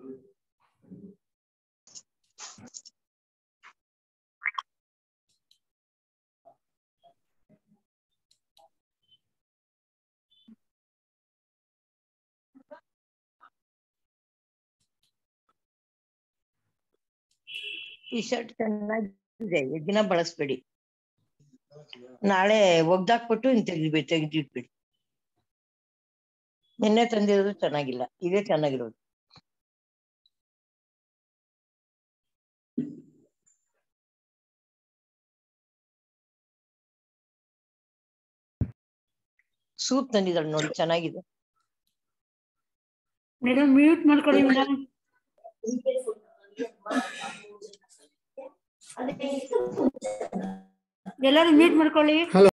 ಈ ಶರ್ಟ್ ಚೆನ್ನಾಗಿದೆ ದಿನ ಬಳಸ್ಬೇಡಿ ನಾಳೆ ಒಗ್ದಾಕ್ಬಿಟ್ಟು ಇನ್ ತೆಗಿದ್ಬಿಡಿ ತೆಗ್ದಿಟ್ಬಿಡಿ ನಿನ್ನೆ ತಂದಿರೋದು ಚೆನ್ನಾಗಿಲ್ಲ ಇದೇ ಚೆನ್ನಾಗಿರೋದು ಸೂಟ್ ತಂದಿದ್ದಾಳೆ ನೋಡಿ ಚೆನ್ನಾಗಿದೆ ಮೇಡಮ್ ಮ್ಯೂಟ್ ಮಾಡ್ಕೊಳ್ಳಿ ಮೇಡಮ್ ಎಲ್ಲರೂ ಮ್ಯೂಟ್ ಮಾಡ್ಕೊಳ್ಳಿ